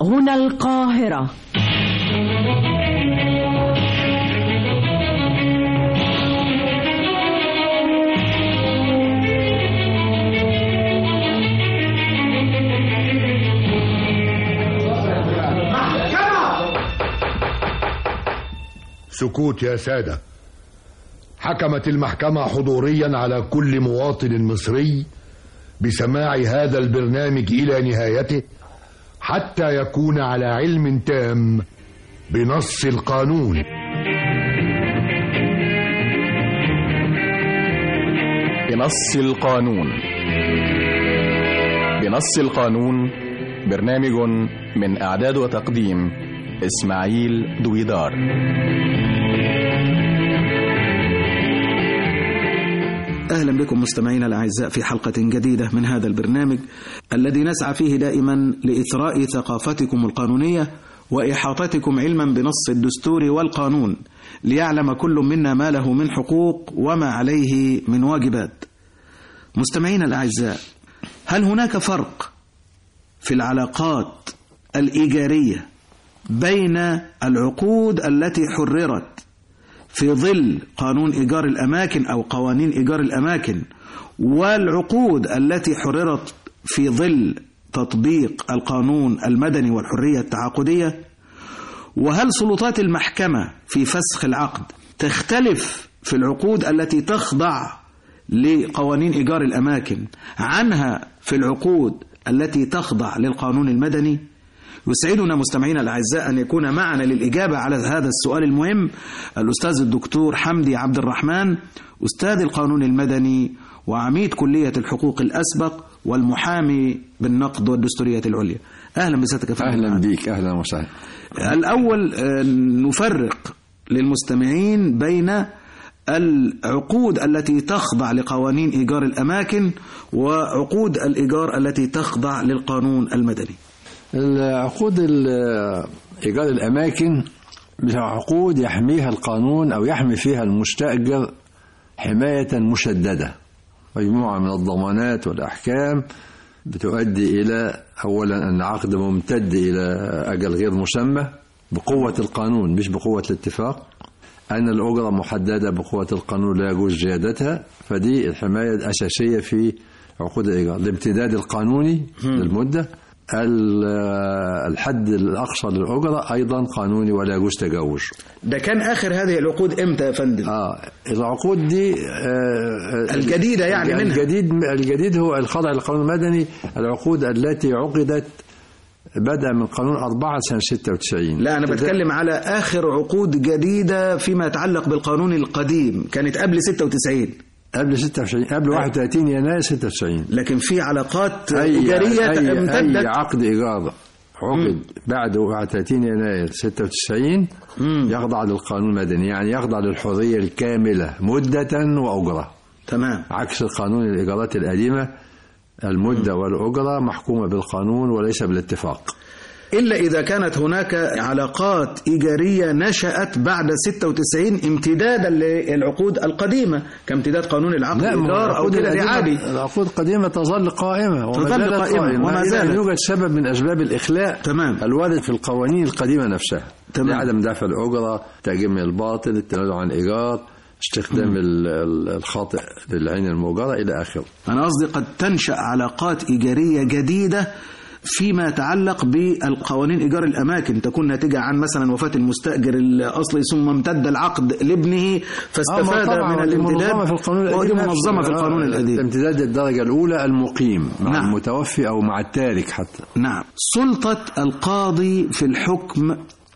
هنا القاهرة سكوت يا سادة حكمت المحكمة حضوريا على كل مواطن مصري بسماع هذا البرنامج إلى نهايته حتى يكون على علم تام بنص القانون بنص القانون بنص القانون برنامج من إعداد وتقديم إسماعيل دويدار أهلا بكم مستمعينا الأعزاء في حلقة جديدة من هذا البرنامج الذي نسعى فيه دائما لإثراء ثقافتكم القانونية وإحاطتكم علما بنص الدستور والقانون ليعلم كل منا ما له من حقوق وما عليه من واجبات مستمعينا الأعزاء هل هناك فرق في العلاقات الإيجارية بين العقود التي حررت في ظل قانون إيجار الأماكن أو قوانين إيجار الأماكن والعقود التي حررت في ظل تطبيق القانون المدني والحرية التعاقدية وهل سلطات المحكمة في فسخ العقد تختلف في العقود التي تخضع لقوانين إيجار الأماكن عنها في العقود التي تخضع للقانون المدني يسعدنا مستمعينا الأعزاء أن يكون معنا للإجابة على هذا السؤال المهم الأستاذ الدكتور حمدي عبد الرحمن أستاذ القانون المدني وعميد كلية الحقوق الأسبق والمحامي بالنقد والدستورية العليا أهلا بسيادتك يا فندم. اهلا بيك اهلا وسهلا الأول آه، نفرق للمستمعين بين العقود التي تخضع لقوانين إيجار الأماكن وعقود الإيجار التي تخضع للقانون المدني العقود ال- ايجار الاماكن عقود يحميها القانون او يحمي فيها المستاجر حمايه مشدده مجموعه من الضمانات والاحكام بتؤدي الى اولا ان العقد ممتد الى اجل غير مسمى بقوه القانون مش بقوه الاتفاق أن الأجرة محددة بقوة القانون لا يجوز زيادتها فدي الحماية الأساسية في عقود الإيجار الامتداد القانوني للمدة ال- الحد الأقصى للأجرة أيضا قانوني ولا يجوز تجاوز ده كان آخر هذه العقود إمتى يا فندم آه العقود دي آه الجديدة يعني منها. الجديد الجديد هو الخضع للقانون المدني العقود التي عقدت بدأ من قانون 4 سنة 96 لا أنا بتكلم على آخر عقود جديدة فيما يتعلق بالقانون القديم كانت قبل 96 قبل 96 قبل 31 يناير 96 لكن في علاقات أي إيجارية أي, أي امتدت عقد إيجار عقد بعد 31 يناير 96 يخضع للقانون المدني يعني يخضع للحرية الكاملة مدة وأجرة تمام عكس القانون الإيجارات القديمة المدة والأجرة محكومة بالقانون وليس بالاتفاق إلا إذا كانت هناك علاقات إيجارية نشأت بعد 96 امتدادا للعقود القديمة كامتداد قانون العقد لا ما هو الإيجار أو العقود كده دي القديمة- عادي العقود القديمة تظل قائمة وما تظل زالت قائمة، وما إلى زالت. أن يوجد سبب من أسباب الإخلاء تمام. الوارد في القوانين القديمة نفسها تمام. لعدم دفع الأجرة تأجيم الباطل التنازل عن إيجار استخدام ال- ال- الخاطئ للعين المؤجرة إلى آخره أنا قصدي قد تنشأ علاقات إيجارية جديدة فيما يتعلق بالقوانين إيجار الأماكن تكون ناتجة عن مثلا وفاة المستأجر الأصلي ثم امتد العقد لابنه فاستفاد آه، ما من طبعاً، دي الامتداد منظمة في القانون ودي القديم منظمة في نفسه. القانون آه، القديم امتداد الدرجة الأولى المقيم مع نعم. المتوفي أو مع التارك حتى نعم سلطة القاضي في الحكم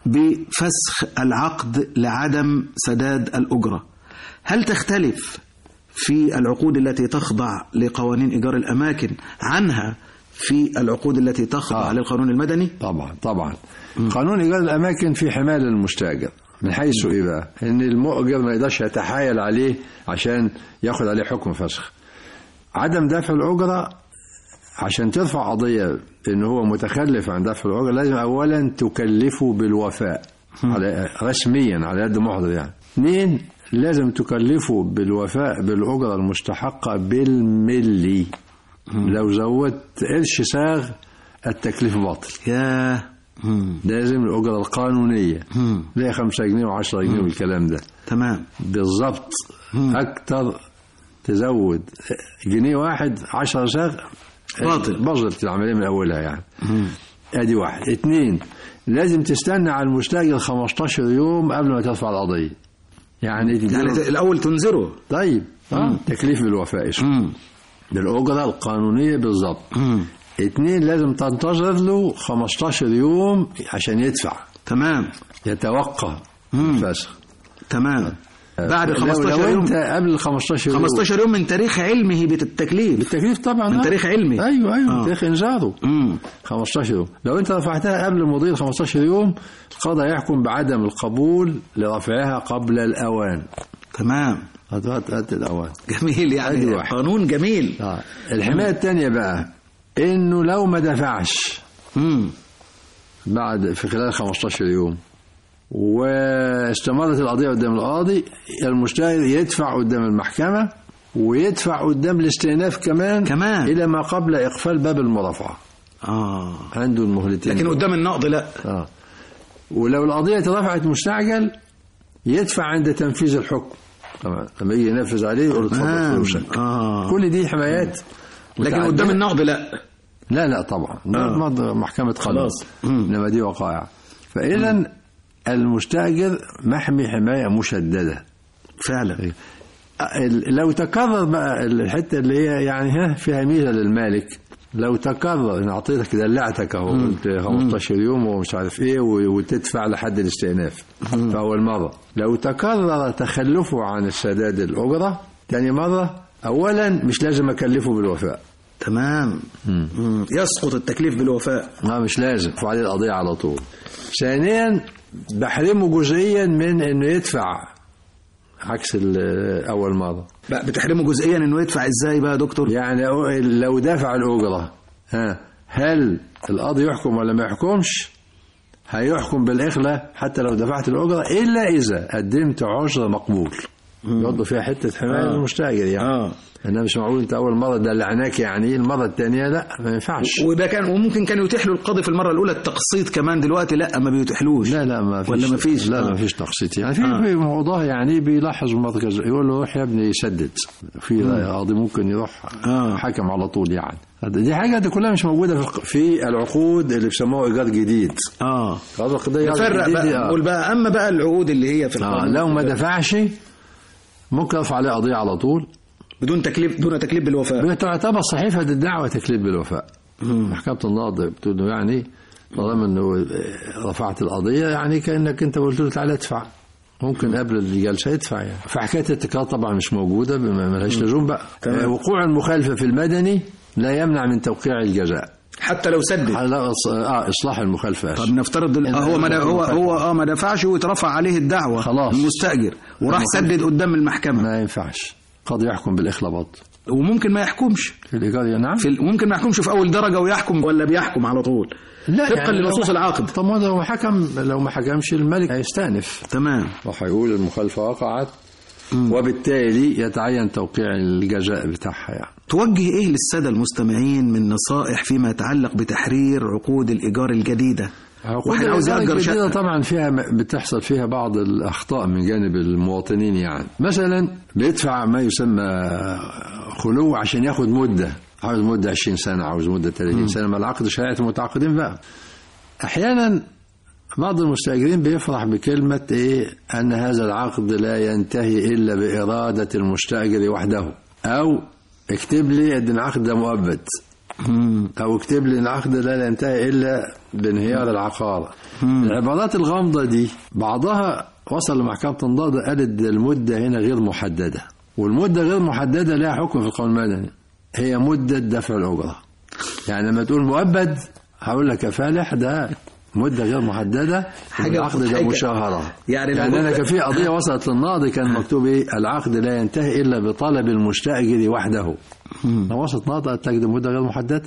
بفسخ العقد لعدم سداد الأجرة هل تختلف في العقود التي تخضع لقوانين إيجار الأماكن عنها في العقود التي تخضع آه. للقانون المدني؟ طبعا طبعا قانون إيجار الأماكن في حماية للمستأجر من حيث إيه بقى؟ إن المؤجر ما يقدرش يتحايل عليه عشان ياخد عليه حكم فسخ عدم دفع الأجرة عشان ترفع قضية إن هو متخلف عن دفع الأجرة لازم أولا تكلفه بالوفاء على رسميا على يد محضر يعني اثنين لازم تكلفه بالوفاء بالأجرة المستحقة بالملي لو زودت قرش ساغ التكليف باطل يا لازم الأجرة القانونية مم. ليه 5 جنيه و10 جنيه والكلام ده تمام بالظبط أكتر تزود جنيه واحد 10 صاغ باطل. باطل العملية من أولها يعني ادي واحد اتنين لازم تستنى على المستاجر 15 يوم قبل ما ترفع القضية يعني يعني تديله ت- الأول تنذره طيب آه. تكليف بالوفاء اسمه مم. بالأجرة القانونية بالظبط مم. اتنين لازم تنتظر له 15 يوم عشان يدفع تمام يتوقع مم. الفسخ تمام بعد لو, 15 لو يوم انت قبل ال 15 يوم 15 يوم من تاريخ علمه بالتكليف بالتكليف طبعا من آه. تاريخ علمي. ايوه ايوه آه. من تاريخ انذاره مم. 15 يوم لو انت رفعتها قبل مضي ال 15 يوم القضاء يحكم بعدم القبول لرفعها قبل الاوان تمام هات هات هات الاوان جميل يعني أدي واحد. قانون جميل آه. الحمايه الثانيه بقى انه لو ما دفعش مم. بعد في خلال 15 يوم واستمرت القضية قدام القاضي المشتهر يدفع قدام المحكمة ويدفع قدام الاستئناف كمان كمان. إلى ما قبل إقفال باب المرافعة اه عنده المهلتين لكن قدام النقض لا آه. ولو القضية اترفعت مستعجل يدفع عند تنفيذ الحكم طبعا لما يجي ينفذ عليه يقول له اتفضل تمام. فلوسك اه كل دي حمايات لكن متعددة. قدام النقض لا لا لا طبعا ده آه. مض- محكمة قانون خلاص. مم. إنما دي وقائع فإذا المستأجر محمي حماية مشددة فعلا ال- لو تكرر بقى الحتة اللي هي يعني ها فيها ميزة للمالك لو تكرر انا اعطيتك دلعتك اهو قلت 15 يوم ومش عارف ايه و- وتدفع لحد الاستئناف في اول مره لو تكرر تخلفه عن السداد الاجره ثاني مره اولا مش لازم اكلفه بالوفاء تمام مم. يسقط التكليف بالوفاء ما مش لازم ارفع عليه القضية على طول ثانيا بحرمه جزئيا من انه يدفع عكس ال- اول مرة بقى بتحرمه جزئيا انه يدفع ازاي بقى يا دكتور يعني أو- لو دفع الأجرة ها هل القاضي يحكم ولا ما يحكمش هيحكم بالإخلاء حتى لو دفعت الأجرة إلا إذا قدمت عذر مقبول برضه فيها حتة حماية آه. للمستأجر يعني اه أنا مش معقول أنت أول مرة دلعناك يعني المرة الثانية لا ما ينفعش وده كان وممكن كان يتيح له القاضي في المره الاولى التقسيط كمان دلوقتي لا ما بيتيحلوش لا لا ما فيش ولا ما فيش؟ لا آه. ما فيش تقسيط يعني في آه. في موضوع يعني بيلاحظ مركز يقول له روح يا ابني يسدد في قاضي ممكن يروح آه. حكم على طول يعني دي حاجه دي كلها مش موجوده في في العقود اللي بيسموها ايجار جديد اه خلاص القضيه نفرق جديد دي، بقى آه. نقول بقى اما بقى العقود اللي هي في آه. القانون لو ما دفعش ممكن ارفع عليه قضيه على طول بدون تكليف دون تكليف بالوفاء تعتبر صحيفه الدعوه تكليف بالوفاء محكمه النقض بتقول له يعني طالما انه رفعت القضيه يعني كانك انت قلت له تعالى ادفع ممكن قبل الجلسه يدفع يعني فحكايه التكرار طبعا مش موجوده ما ما لهاش لزوم بقى تمام. آه، وقوع المخالفه في المدني لا يمنع من توقيع الجزاء حتى لو سدد على إص- اه اصلاح المخالفه طب نفترض ال- آه هو ما دا- هو هو اه ما دفعش واترفع عليه الدعوه خلاص. المستاجر وراح سدد قدام المحكمه ما ينفعش قد يحكم بالاخلاء وممكن ما يحكمش في الايجار يا نعم في ال- وممكن ما يحكمش في اول درجه ويحكم ولا بيحكم على طول طبقا يعني لنصوص لو- العقد طب ما لو حكم لو ما حكمش الملك هيستأنف تمام وهيقول المخالفة وقعت وبالتالي يتعين توقيع الجزاء بتاعها يعني توجه ايه للساده المستمعين من نصائح فيما يتعلق بتحرير عقود الايجار الجديده واحد عاوز يأجر الجديدة شقه طبعا فيها بتحصل فيها بعض الأخطاء من جانب المواطنين يعني مثلا بيدفع ما يسمى خلو عشان ياخد مدة عاوز مدة 20 سنة عاوز مدة 30 سنة ما العقد شريعة المتعاقدين بقى أحيانا بعض المستأجرين بيفرح بكلمة إيه أن هذا العقد لا ينتهي إلا بإرادة المستأجر وحده أو اكتب لي أن العقد ده مؤبد أو اكتب لي أن العقد ده لا ينتهي إلا بانهيار العقار العبارات الغامضة دي بعضها وصل لمحكمة النقض قالت المدة هنا غير محددة والمدة غير محددة لها حكم في القانون المدني هي مدة دفع الأجرة يعني لما تقول مؤبد هقول لك يا فالح ده مدة غير محددة حاجة العقد ده مضحكة. مشاهرة يعني لو يعني أنا قلت- كان في قضية وصلت للناضي كان مكتوب إيه العقد لا ينتهي إلا بطلب المستأجر وحده لو وصلت ناضي قالت لك دي مدة غير محددة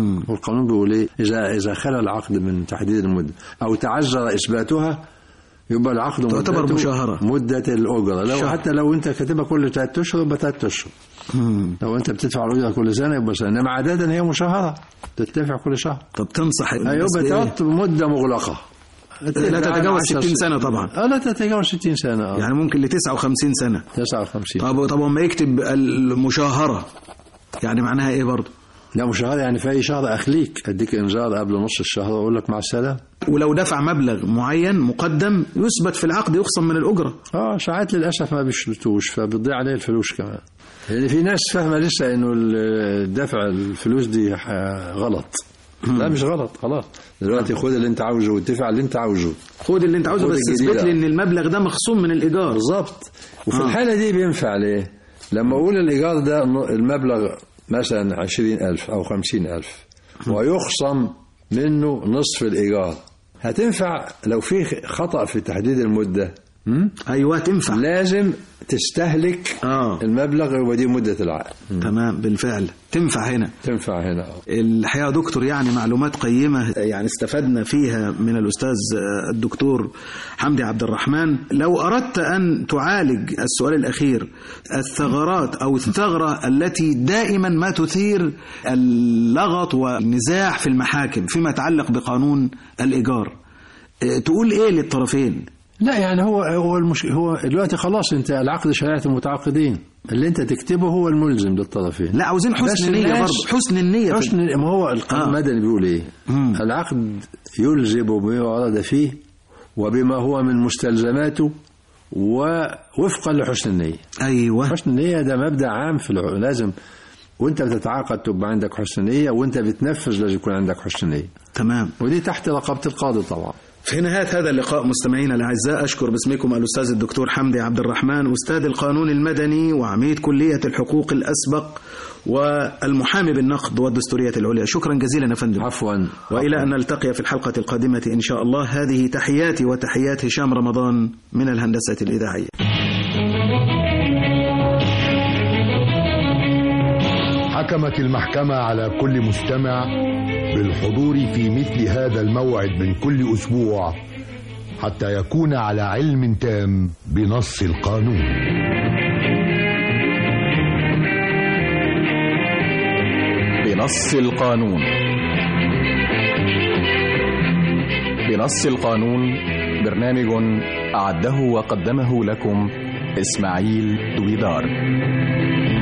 والقانون بيقول إيه إذا إذا خلى العقد من تحديد المدة أو تعذر إثباتها يبقى العقد تعتبر مدته مشاهرة. مدة الأجرة لو شهر. حتى لو أنت كاتبها كل ثلاث أشهر يبقى ثلاث أشهر لو أنت بتدفع الأجرة كل سنة يبقى سنة إنما عادة هي مشاهرة تدفع كل شهر طب تنصح أيوة الناس بإيه؟ بتقعد مدة مغلقة لا تتجاوز عشر 60 سنة طبعا اه لا تتجاوز 60 سنة اه يعني ممكن ل 59 سنة 59 طب طب وما يكتب المشاهرة يعني معناها ايه برضه لا مشاهرة يعني في أي شهر أخليك أديك إنذار قبل نص الشهر وأقول لك مع السلامة ولو دفع مبلغ معين مقدم يثبت في العقد يخصم من الأجرة اه ساعات للاسف ما بيشتروش فبتضيع عليه الفلوس كمان يعني في ناس فاهمه لسه انه ال- دفع الفلوس دي ح- غلط لا مش غلط خلاص دلوقتي خد اللي انت عاوزه وادفع اللي انت عاوزه خد اللي انت عاوزه خد بس الجديدة. اثبت لي ان المبلغ ده مخصوم من الإيجار بالظبط وفي آه. الحاله دي بينفع ليه لما اقول الايجار ده ن- المبلغ مثلا عشرين ألف أو خمسين ألف ويخصم منه نصف الإيجار هتنفع لو في خطأ في تحديد المدة م? ايوه تنفع لازم تستهلك اه المبلغ يبقى دي مدة العقد تمام بالفعل تنفع هنا تنفع هنا آه. الحقيقة يا دكتور يعني معلومات قيمة يعني استفدنا فيها من الأستاذ الدكتور حمدي عبد الرحمن لو أردت أن تعالج السؤال الأخير الثغرات أو الثغرة التي دائما ما تثير اللغط والنزاع في المحاكم فيما يتعلق بقانون الإيجار اه، تقول إيه للطرفين لا يعني هو هو المش... هو دلوقتي خلاص انت العقد شريعة المتعاقدين اللي انت تكتبه هو الملزم للطرفين لا عاوزين بس حسن نية الناس- برضه حسن النية في- حسن ما هو القانون آه. المدني بيقول ايه مم. العقد يلزم بما ورد فيه وبما هو من مستلزماته ووفقا لحسن النية أيوه حسن النية ده مبدأ عام في الع... لازم وانت بتتعاقد تبقى عندك حسن نية وانت بتنفذ لازم يكون عندك حسن نية تمام ودي تحت رقابة القاضي طبعا في نهاية هذا اللقاء مستمعينا الأعزاء أشكر باسمكم الأستاذ الدكتور حمدي عبد الرحمن أستاذ القانون المدني وعميد كلية الحقوق الأسبق والمحامي بالنقد والدستورية العليا شكرا جزيلا يا فندم عفوا وإلى أن نلتقي في الحلقة القادمة إن شاء الله هذه تحياتي وتحيات هشام رمضان من الهندسة الإذاعية حكمت المحكمة على كل مستمع بالحضور في مثل هذا الموعد من كل أسبوع حتى يكون على علم تام بنص القانون بنص القانون بنص القانون برنامج أعده وقدمه لكم إسماعيل دويدار